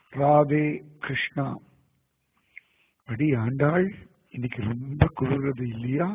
ராதே கிருஷ்ணா அடி ஆண்டாள் இன்னைக்கு ரொம்ப குளிர்றது இல்லையா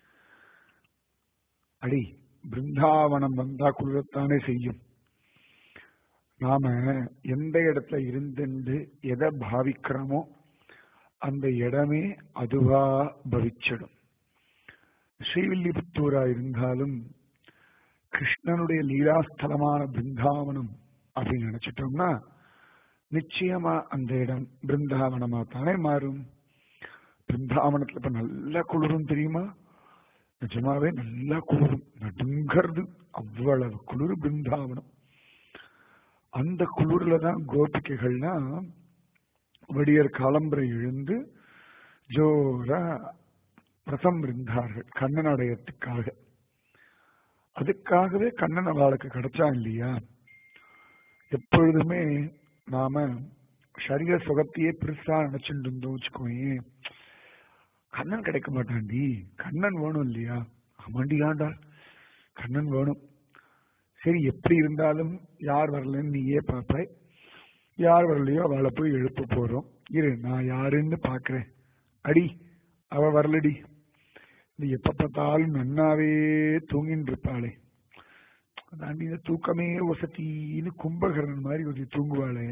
அடி பிருந்தாவனம் வந்தா குளிரத்தானே செய்யும் நாம எந்த இடத்துல இருந்துண்டு எதை பாவிக்கிறோமோ அந்த இடமே அதுவா பவிச்சிடும் ஸ்ரீவில்லிபுத்தூரா இருந்தாலும் கிருஷ்ணனுடைய லீலாஸ்தலமான பிருந்தாவனம் அப்படின்னு நினைச்சிட்டோம்னா நிச்சயமா அந்த இடம் பிருந்தாவனமா தானே மாறும் பிருந்தாவனத்துல இப்ப நல்ல குளிரும் தெரியுமா நிஜமாவே நல்லா குளிரும் நடுங்கிறது அவ்வளவு குளிர் பிருந்தாவனம் அந்த குளிர்ல தான் கோபிகைகள்னா விடியற் காலம்பரை எழுந்து ஜோரா பிரசம் இருந்தார்கள் கண்ணன் அடையத்துக்காக அதுக்காகவே கண்ணன் அவளுக்கு கிடைச்சான் இல்லையா எப்பொழுதுமே நாம சரீர சுகத்தையே பெருசா நினைச்சுட்டு இருந்தோம் வச்சுக்கோயே கண்ணன் கிடைக்க மாட்டான்டி கண்ணன் வேணும் இல்லையா ஆமாண்டி ஆண்டா கண்ணன் வேணும் சரி எப்படி இருந்தாலும் யார் வரலன்னு நீயே பார்ப்பாய் யார் வரலையோ அவளை போய் எழுப்ப போறோம் இரு நான் யாருன்னு பாக்குறேன் அடி அவ வரலடி இது எப்ப பார்த்தாலும் நன்னாவே தூங்கின்னு இருப்பாளே தாண்டி இந்த தூக்கமே வசத்தின்னு கும்பகரன் மாதிரி ஒரு தூங்குவாளே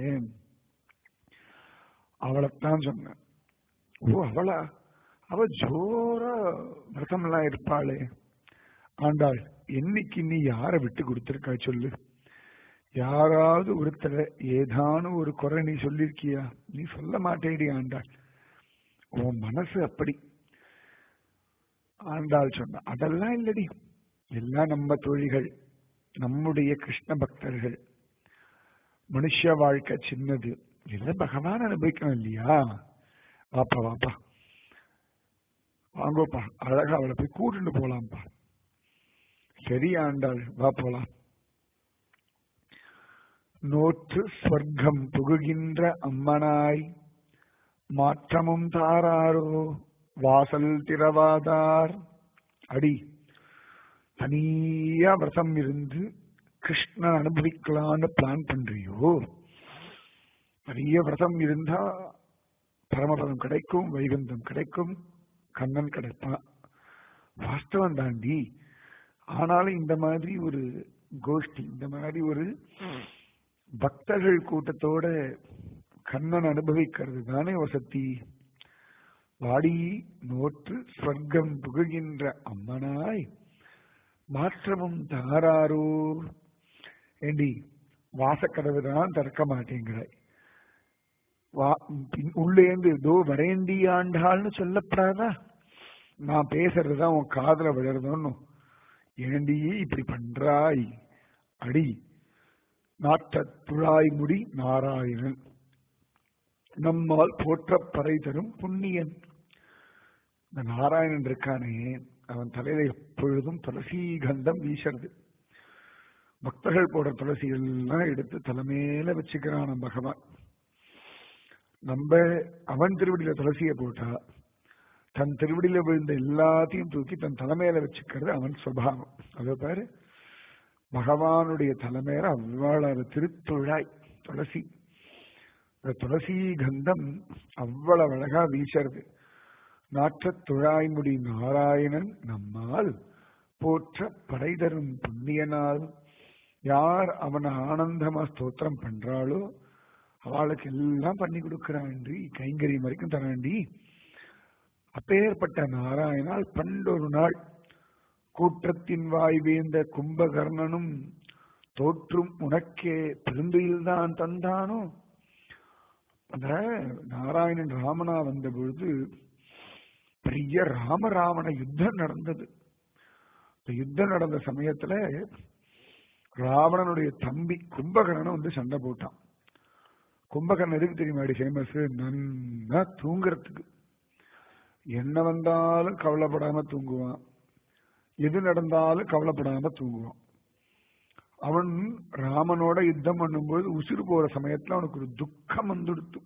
அவளைத்தான் சொன்னேன் ஓ அவளா அவ ஜோரா விரதம்லாம் இருப்பாளே ஆண்டாள் என்னைக்கு நீ யாரை விட்டு கொடுத்திருக்கா சொல்லு யாராவது ஒருத்தர ஏதானும் ஒரு குறை நீ சொல்லிருக்கியா நீ சொல்ல மாட்டேடி ஆண்டாள் உன் மனசு அப்படி ஆண்டாள் சொன்ன அதெல்லாம் இல்லடி எல்லாம் நம்ம தொழில்கள் நம்முடைய கிருஷ்ண பக்தர்கள் மனுஷ வாழ்க்கை சின்னது எல்லாம் பகவான் அனுபவிக்கணும் இல்லையா வாப்பா வாப்பா வாங்கோப்பா அழகா அவளை போய் கூட்டிட்டு போலாம்ப்பா சரி ஆண்டாள் வா போலாம் நோற்று ஸ்வர்க்கம் புகுகின்ற அம்மனாய் மாற்றமும் தாராரோ வாசல் திறவாதார் அடி தனியா விரதம் இருந்து கிருஷ்ணன் அனுபவிக்கலான்னு பிளான் பண்றியோ நிறைய விரதம் இருந்தா பரமபதம் கிடைக்கும் வைகுந்தம் கிடைக்கும் கண்ணன் கிடைப்பான் வாஸ்தவம் தாண்டி ஆனாலும் இந்த மாதிரி ஒரு கோஷ்டி இந்த மாதிரி ஒரு பக்தர்கள் கூட்டத்தோட கண்ணன் அனுபவிக்கிறது தானே வசதி வாடி நோற்று ஸ்வர்க்கம் புகுகின்ற அம்மனாய் மாற்றமும் தாராரோ ஏண்டி வாசக்கதவு தான் திறக்க மாட்டேங்கிறாய் உள்ளேந்து ஏதோ வரேண்டி ஆண்டாள்னு சொல்லப்படாதா நான் பேசுறதுதான் உன் காதல விழறதுன்னு ஏண்டி இப்படி பண்றாய் அடி நாட்ட துழாய் முடி நாராயணன் நம்மால் போற்றப்பறை தரும் புண்ணியன் இந்த நாராயணன் இருக்கானே அவன் தலையில எப்பொழுதும் துளசி கந்தம் வீசுறது பக்தர்கள் போடுற துளசிகள் எல்லாம் எடுத்து தலைமையில வச்சுக்கிறான் பகவான் நம்ம அவன் திருவடியில துளசிய போட்டா தன் திருவடியில விழுந்த எல்லாத்தையும் தூக்கி தன் தலைமையில வச்சுக்கிறது அவன் சுவாவம் அதை பாரு பகவானுடைய தலைமையில அவ்வளவு திருத்துழாய் துளசி துளசி கந்தம் அவ்வளவு அழகா வீசறது நாற்ற துழாய்முடி நாராயணன் நம்மால் போற்ற படை தரும் புண்ணியனால் யார் அவனை ஆனந்தமா ஸ்தோத்திரம் பண்றாளோ அவளுக்கு எல்லாம் பண்ணி கொடுக்கிறாண்டி கைங்கரியம் வரைக்கும் தராண்டி அப்பேற்பட்ட நாராயணால் பண்டொரு நாள் கூற்றத்தின் வாய் வேந்த கும்பகர்ணனும் தோற்றும் உனக்கே பெருந்தையில்தான் தந்தானோ அந்த நாராயணன் ராமனா வந்த பொழுது பெரிய ராமராவண யுத்தம் நடந்தது இந்த யுத்தம் நடந்த சமயத்துல ராவணனுடைய தம்பி கும்பகர்ணன் வந்து சண்டை போட்டான் கும்பகர்ணன் எதுக்கு தெரியுமாடி ஃபேமஸ் நன்னா தூங்குறதுக்கு என்ன வந்தாலும் கவலைப்படாம தூங்குவான் எது நடந்தாலும் கவலைப்படாம தூங்குவான் அவன் ராமனோட யுத்தம் பண்ணும்போது உசுறு போற சமயத்துல அவனுக்கு ஒரு துக்கம் வந்துடுத்து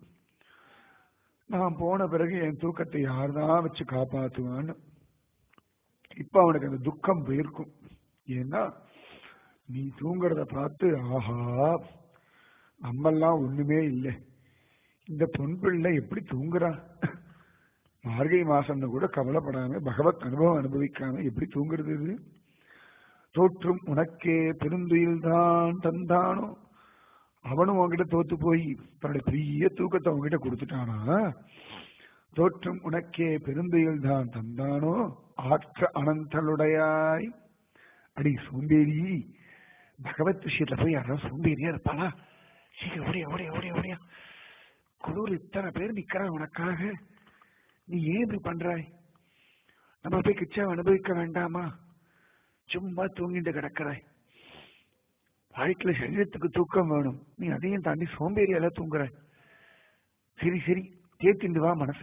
நான் போன பிறகு என் தூக்கத்தை யார்தான் வச்சு காப்பாத்துவான்னு இப்ப அவனுக்கு அந்த துக்கம் போயிருக்கும் ஏன்னா நீ தூங்குறத பார்த்து ஆஹா நம்மெல்லாம் ஒண்ணுமே இல்லை இந்த பொன் பிள்ளை எப்படி தூங்குறா மார்கழி மாசம்னு கூட கவலைப்படாம பகவத் அனுபவம் அனுபவிக்காம எப்படி தூங்குறது இது தோற்றும் உனக்கே பெருந்துயில் தான் தந்தானோ அவனும் உன்கிட்ட தோத்து போய் தன்னுடைய பெரிய தூக்கத்தை உன்கிட்ட கொடுத்துட்டானா தோற்றும் உனக்கே பெருந்துயில் தான் தந்தானோ ஆற்ற அனந்தலுடையாய் அடி சோம்பேறி பகவத் விஷயத்துல போய் யாராவது சோம்பேறியா இருப்பாளா சீக்கிரம் ஓடியா ஓடியா ஓடியா ஓடியா குளிர் இத்தனை பேர் நிக்கிறான் உனக்காக நீ ஏன் இப்படி பண்றாய் நம்ம போய் கிச்சாவை அனுபவிக்க வேண்டாமா சும்மா தூங்கிட்டு கிடக்கிறாய் வாழ்க்கையில சரீரத்துக்கு தூக்கம் வேணும் நீ அதையும் தாண்டி சோம்பேறியால தூங்குற சரி சரி தேத்திண்டு வா மனச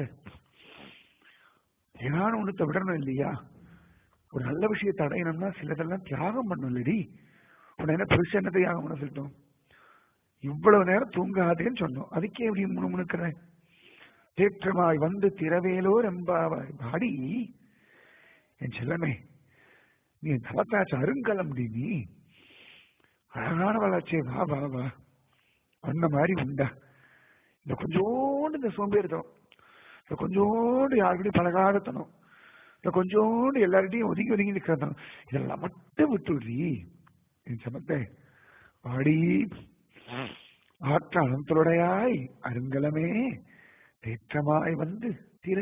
ஏதான ஒண்ணு விடணும் இல்லையா ஒரு நல்ல விஷயத்தை அடையணும்னா சிலதெல்லாம் தியாகம் பண்ணும் இல்லடி உடனே என்ன பெருசு என்ன தியாகம் பண்ண சொல்லிட்டோம் இவ்வளவு நேரம் தூங்காதேன்னு சொன்னோம் அதுக்கே எப்படி முணுமுணுக்கிறேன் தேற்றமாய் வந்து திரவேலோர் எம்பாவாய் பாடி என் செல்லமே நீ தவத்தாச்சு அருங்கலம் நீ அழகான வளர்ச்சியை வா வா வா அந்த மாதிரி உண்டா இந்த கொஞ்சோண்டு இந்த சோம்பேறித்தனம் இந்த கொஞ்சோண்டு யாருக்கிட்டையும் பழகாதத்தனம் இந்த கொஞ்சோண்டு எல்லார்கிட்டையும் ஒதுங்கி ஒதுங்கி நிற்கிறதனம் இதெல்லாம் மட்டும் விட்டுடுறீ என் சமத்தை வாடி ஆற்ற அனந்தலுடையாய் அருங்கலமே தேற்றமாய் வந்து திர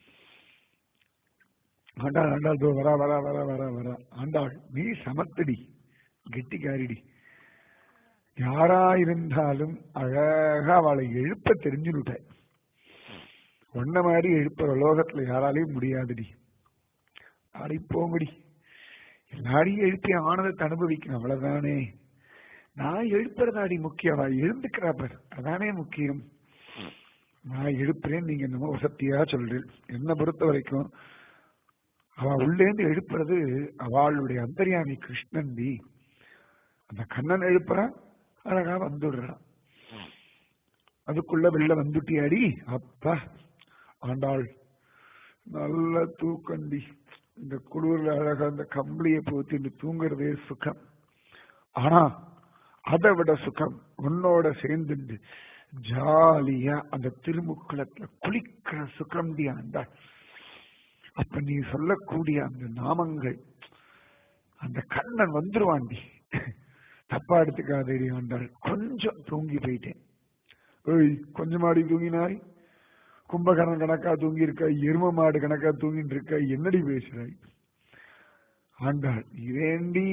ஆண்டாள் ஆண்டாள் தோ வரா வரா வரா வரா வரா ஆண்டாள் நீ சமத்தடி கெட்டிக்காரிடி யாரா இருந்தாலும் அழகா அவளை எழுப்ப தெரிஞ்சுனுட்ட ஒன்ன மாதிரி எழுப்புற லோகத்துல யாராலையும் முடியாதுடி ஆடி போங்கடி எல்லாரையும் எழுப்பி ஆனந்தத்தை அனுபவிக்கணும் அவ்வளவுதானே நான் எழுப்புறதாடி முக்கியம் அவ எழுந்துக்கிறாப்பர் அதானே முக்கியம் நான் எழுப்புறேன் நீங்க என்னமோ வசத்தியா சொல்றேன் என்னை பொறுத்த வரைக்கும் அவ உள்ளேந்து எழுப்புறது அவளுடைய அந்தர்யாமி கிருஷ்ணன் தி அந்த கண்ணன் எழுப்புறான் அழகா வந்துடுறான் அதுக்குள்ள வெளில வந்துட்டியாடி அப்பா ஆண்டாள் நல்ல தூக்கண்டி இந்த குளிர்ல அழகா அந்த கம்பளியை போத்திட்டு தூங்குறதே சுகம் ஆனா அதை விட சுகம் உன்னோட சேர்ந்துண்டு ஜாலியா அந்த திருமுக்குளத்துல குளிக்கிற சுகம்டி ஆண்டாள் அப்ப நீ சொல்லக்கூடிய அந்த நாமங்கள் அந்த கண்ணன் வந்துருவாண்டி தப்பா எடுத்துக்காதேடி ஆண்டாள் கொஞ்சம் தூங்கி போயிட்டேன் ஏய் கொஞ்சமாடி தூங்கினாய் கும்பகரணம் கணக்கா தூங்கி இருக்க எரும மாடு கணக்கா தூங்கிட்டு இருக்க என்னடி பேசுறாய் ஆண்டாள் இதேண்டி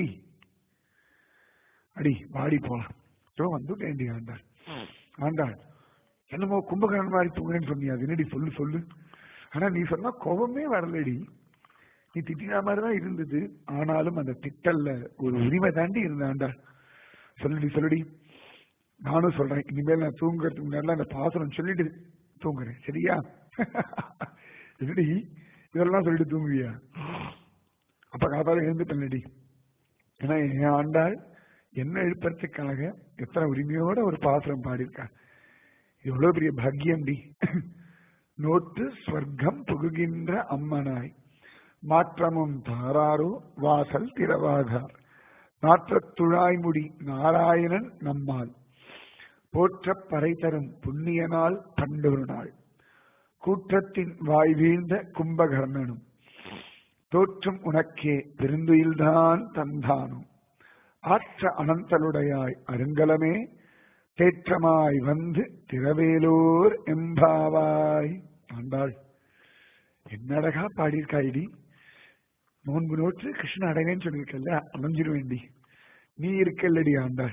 அடி வாடி போலாம் ஸோ வந்துட்டேன்டி ஆண்டாள் ஆண்டாள் என்னமோ கும்பகரணம் மாதிரி தூங்குறேன்னு சொன்னியா அது என்னடி சொல்லு சொல்லு ஆனா நீ சொன்னா கோபமே வரலடி நீ திட்டின மாதிரி தான் இருந்தது ஆனாலும் அந்த திட்டல்ல ஒரு உரிமை தாண்டி இருந்தாண்டா சொல்லுடி சொல்லுடி நானும் சொல்றேன் இனிமேல் நான் தூங்குறதுக்கு முன்னாடி அந்த பாசனம் சொல்லிட்டு தூங்குறேன் சரியா என்னடி இதெல்லாம் சொல்லிட்டு தூங்குவியா அப்ப காத்தால எழுந்துட்டேன்டி ஏன்னா என் ஆண்டாள் என்ன எழுப்புறதுக்காக எத்தனை உரிமையோட ஒரு பாசனம் பாடியிருக்கா எவ்வளவு பெரிய பாக்கியம்டி நோட்டு ஸ்வர்க்கம் புகுகின்ற அம்மனாய் மாற்றமும் தாராரோ வாசல் திறவாதார் நாற்றத் துழாய்முடி நாராயணன் நம்மால் போற்றப் பறை தரும் புண்ணிய நாள் பண்டொரு நாள் கூற்றத்தின் வாய் வீழ்ந்த கும்பகர்ணனும் தோற்றும் உனக்கே பெருந்துயில்தான் தந்தானும் ஆற்ற அனந்தலுடையாய் அருங்கலமே தேற்றமாய் வந்து திரவேலூர் எம்பாவாய் ஆண்டாள் என்னடகா பாடியிருக்காயிடி நோன்பு நோற்று கிருஷ்ண அடைவேன்னு சொல்லியிருக்கல அமைஞ்சிருவேண்டி நீ இருக்கல்லடி ஆண்டாள்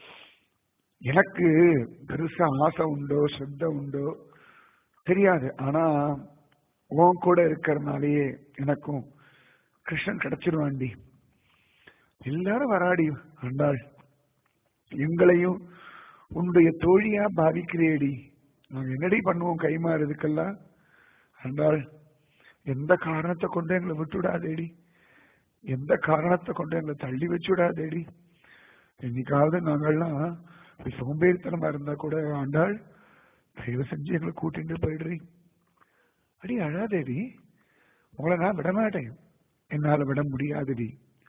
எனக்கு பெருசா ஆசை உண்டோ ஸ்ரத்த உண்டோ தெரியாது ஆனா உன் கூட இருக்கிறதுனாலயே எனக்கும் கிருஷ்ணன் கிடைச்சிருவாண்டி எல்லாரும் வராடி ஆண்டாள் எங்களையும் உன்னுடைய தோழியா பாவிக்கிறேடி நாங்க என்னடி பண்ணுவோம் கைமாறு இதுக்கெல்லாம் ஆண்டாள் எந்த காரணத்தை கொண்டு எங்களை விட்டுவிடாதேடி எந்த காரணத்தை கொண்டு எங்களை தள்ளி வச்சு விடாதேடி என்னைக்காவது நாங்கள்லாம் இப்படி சோம்பேறித்தனமா இருந்தா கூட ஆண்டாள் தயவு செஞ்சு எங்களை கூட்டிட்டு போயிடுறீ அடி அழாதேடி உங்களை நான் விட மாட்டேன் என்னால விட முடியாதுடி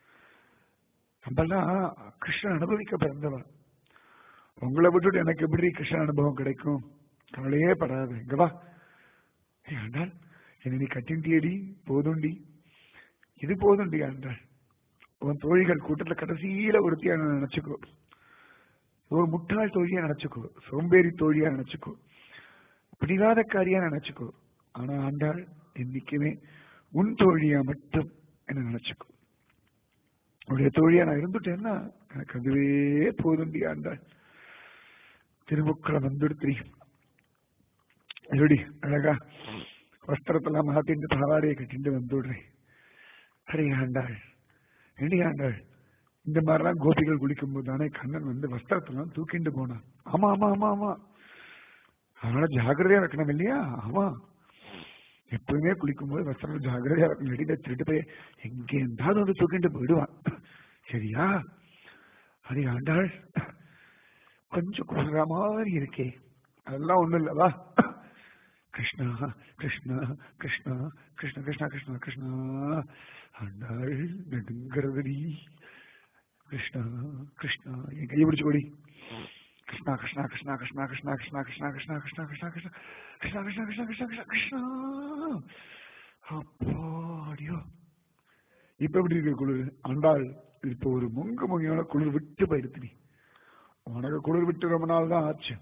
நம்மெல்லாம் கிருஷ்ணன் அனுபவிக்க பிறந்தவன் உங்களை விட்டுட்டு எனக்கு எப்படி கிருஷ்ண அனுபவம் கிடைக்கும் கவலையே படாத இங்க வா ஏய், ஆண்டாள் என்ன நீ கட்டின்டியடி போதுண்டி இது போதுண்டி ஆண்டாள் உன் தோழிகள் கூட்டத்துல கடைசியில ஒருத்தியா நினைச்சுக்கோ ஒரு முட்டாள் தோழியா நினைச்சுக்கோ சோம்பேறி தோழியா நினைச்சுக்கோ பிடிவாதக்காரியா நினைச்சுக்கோ ஆனா ஆண்டாள் என்னைக்குமே உன் தோழியா மட்டும் என்ன நினைச்சுக்கோ உடைய தோழியா நான் இருந்துட்டேன்னா எனக்கு அதுவே போதுண்டி ஆண்டாள் திருமுக்களை வந்துடுத்தி எப்படி அழகா வஸ்திரத்தெல்லாம் மாத்திட்டு பாவாடையை கட்டிட்டு வந்துடுறேன் அடே ஆண்டாள் ஏண்டி ஆண்டாள் இந்த மாதிரிலாம் கோபிகள் குளிக்கும் போது தானே கண்ணன் வந்து வஸ்திரத்தெல்லாம் தூக்கிட்டு போனான் ஆமா ஆமா ஆமா ஆமா அதனால ஜாக்கிரதையா வைக்கணும் இல்லையா ஆமா எப்பவுமே குளிக்கும்போது வஸ்திரம் ஜாக்கிரதையா வைக்கணும் நடிகை திருட்டு போய் எங்க இருந்தாலும் வந்து தூக்கிட்டு போயிடுவான் சரியா அடே ஆண்டாள் கொஞ்சம் குளிர மாதிரி இருக்கே அதெல்லாம் ஒண்ணும் இல்லவா கிருஷ்ணா கிருஷ்ணா கிருஷ்ணா கிருஷ்ண கிருஷ்ணா கிருஷ்ணா கிருஷ்ணா ஆண்டாள் நடுங்கிறதுடி கிருஷ்ணா கிருஷ்ணா என் கையை பிடிச்சு கொடி கிருஷ்ணா கிருஷ்ணா கிருஷ்ணா கிருஷ்ணா கிருஷ்ணா கிருஷ்ணா கிருஷ்ணா கிருஷ்ணா கிருஷ்ணா கிருஷ்ணா கிருஷ்ணா கிருஷ்ணா கிருஷ்ணா கிருஷ்ணா கிருஷ்ணா கிருஷ்ணா அப்பாடியோ இப்ப எப்படி இருக்கு குளிர் ஆண்டாள் இப்ப ஒரு முங்கு முங்கியோட குளிர் விட்டு போயிடுத்து நீ உனக்கு குளிர் விட்டு ரொம்ப நாள் தான் ஆச்சு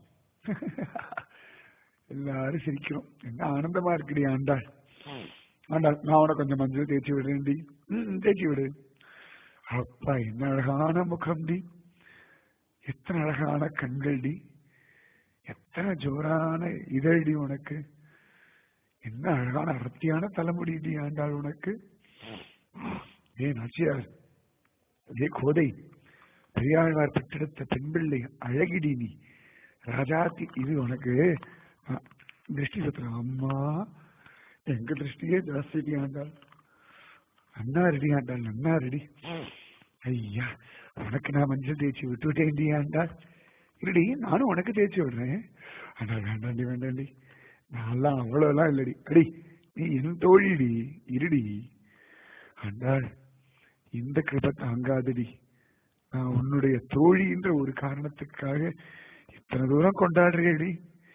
எல்லாரும் சிரிக்கிறோம் என்ன ஆனந்தமா இருக்குடி ஆண்டாள் ஆண்டாள் நான் உனக்கு கொஞ்சம் மஞ்சள் தேய்ச்சி விடுறேன்டி ம் தேய்ச்சி விடு அப்பா என்ன அழகான முகம்டி எத்தனை அழகான கண்கள்டி எத்தனை ஜோரான இதழ்டி உனக்கு என்ன அழகான அடர்த்தியான தலைமுடிடி ஆண்டாள் உனக்கு ஏ நாச்சியார் ஏ கோதை பெரியாழ்வார் பெற்றெடுத்த பெண்பிள்ளை அழகிடி நீ ராஜாத்தி இது உனக்கு அஹ், திருஷ்டி சுத்திரம் அம்மா எங்க திருஷ்டியே ஜாஸ்தி ஆண்டாள் அண்ணா ரெடி ஆண்டாள் அண்ணா ரெடி ஐயா உனக்கு நான் மஞ்சள் தேய்ச்சி விட்டுவிட்டேன்டி ஆண்டாள் இருடி நானும் உனக்கு தேய்ச்சி விடுறேன் ஆனா வேண்டாண்டி வேண்டாண்டி நான்லாம் அவ்வளவுலாம் இல்லடி அடி நீ என் தோழிடி இருடி ஆண்டாள் இந்த கிருபை தாங்காதடி நான் உன்னுடைய தோழின்ற ஒரு காரணத்துக்காக இத்தனை தூரம் கொண்டாடுறேடி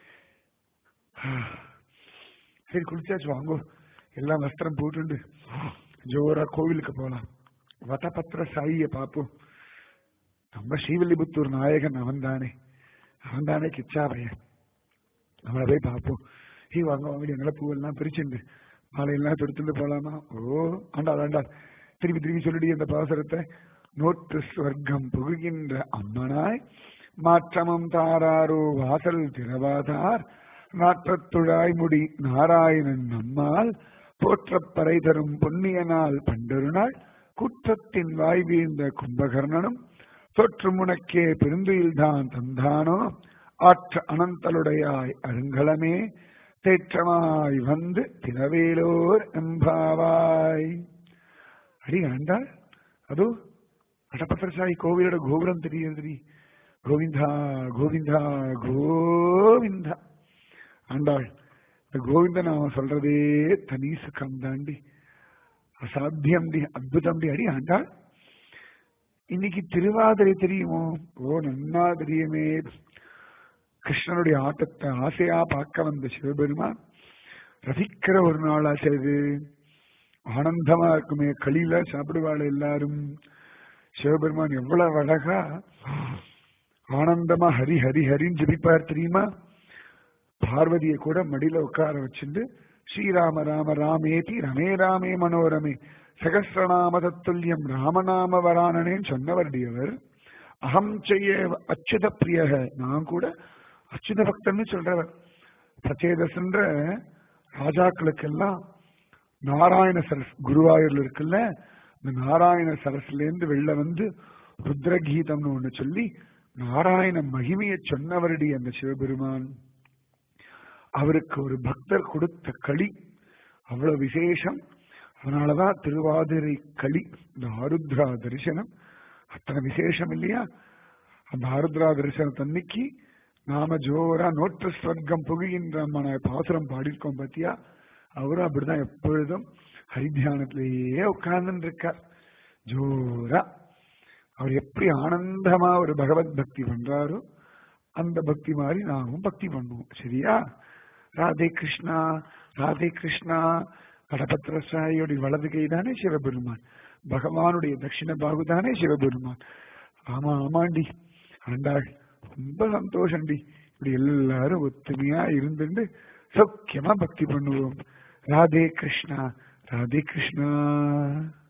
சரி குளிச்சாச்சு வாங்கோ எல்லாம் வஸ்திரம் போட்டுண்டு ஜோரா கோவிலுக்கு போலாம் வடபத்திர சாயிய பார்ப்போம் நம்ம ஸ்ரீவில்லிபுத்தூர் நாயகன் அவன் தானே அவன் தானே கிச்சாவையன் அவனை போய் பார்ப்போம் ஹீ வாங்க வாங்கடி எங்களை பூவெல்லாம் பிரிச்சுண்டு மாலையெல்லாம் தொடுத்துட்டு போலாமா ஓ ஆண்டாள் ஆண்டாள் திருப்பி திருப்பி சொல்லிடி அந்த பாசரத்தை நோட்டு ஸ்வர்க்கம் புகுகின்ற அம்மனாய் மாற்றமம் தாராரோ வாசல் திறவாதார் நாற்றத்துழாய் முடி நாராயணன் நம்மால் போற்றப்பறை தரும் பொன்னியனால் பண்டொரு நாள் குற்றத்தின் வாய் வீழ்ந்த கும்பகர்ணனும் தொற்று முனக்கே பெருந்துயில்தான் தந்தானோ ஆற்ற அனந்தலுடையாய் அருங்கலமே தேற்றமாய் வந்து தினவேலோர் எம்பாவாய் அடி ஆண்டாள் அதோ வடபத்திரசாயி கோவிலோட கோபுரம் தெரியுது கோவிந்தா கோவிந்தா கோவிந்தா ஆண்டாள் இந்த கோவிந்த நாம சொல்றதே தனி சுகம் தாண்டி அசாத்தியம் டி அற்புதம் டி அடி ஆண்டாள் இன்னைக்கு திருவாதிரை தெரியுமோ ஓ நன்னா தெரியுமே கிருஷ்ணனுடைய ஆட்டத்தை ஆசையா பார்க்க வந்த சிவபெருமான் ரசிக்கிற ஒரு நாளா செய்து ஆனந்தமா இருக்குமே களியில சாப்பிடுவாள் எல்லாரும் சிவபெருமான் எவ்வளவு அழகா ஆனந்தமா ஹரி ஹரி ஹரின்னு ஜபிப்பார் தெரியுமா பார்வதியை கூட மடியில உட்கார வச்சுட்டு ஸ்ரீராம ராம ராமேதி ரமே ராமே மனோரமே சகசிரநாம தத்துல்யம் ராமநாம வரானனேன்னு சொன்னவருடையவர் அகம் செய்ய அச்சுத பிரியக நான் கூட அச்சுத பக்தன்னு சொல்றவர் பிரச்சேதஸ்ன்ற ராஜாக்களுக்கெல்லாம் நாராயண சரஸ் குருவாயூர்ல இருக்குல்ல இந்த நாராயண சரஸ்ல இருந்து வெளில வந்து ருத்ரகீதம்னு ஒண்ணு சொல்லி நாராயண மகிமையை சொன்னவருடைய அந்த சிவபெருமான் அவருக்கு ஒரு பக்தர் கொடுத்த களி அவ்வளவு விசேஷம் அதனாலதான் திருவாதிரை களி இந்த ஆருத்ரா தரிசனம் அத்தனை விசேஷம் இல்லையா அந்த ஆருத்ரா தரிசனத்தன்னைக்கு நாம ஜோரா நோற்று ஸ்வர்க்கம் புகுகின்ற மன பாசுரம் பாடியிருக்கோம் பாத்தியா அவரும் அப்படிதான் எப்பொழுதும் ஹரித்தியானத்திலேயே உட்கார்ந்து இருக்கார் ஜோரா அவர் எப்படி ஆனந்தமா ஒரு பகவத் பக்தி பண்றாரோ அந்த பக்தி மாதிரி நாமும் பக்தி பண்ணுவோம் சரியா ராதே கிருஷ்ணா ராதே கிருஷ்ணா கடபத்திர சாயோடைய வலது கை தானே சிவபெருமான் பகவானுடைய தட்சிண பாகு தானே சிவபெருமான் ஆமா ஆமாண்டி ஆண்டாள் ரொம்ப சந்தோஷம்டி இப்படி எல்லாரும் ஒத்துமையா இருந்துட்டு சௌக்கியமா பக்தி பண்ணுவோம் ராதே கிருஷ்ணா ராதே கிருஷ்ணா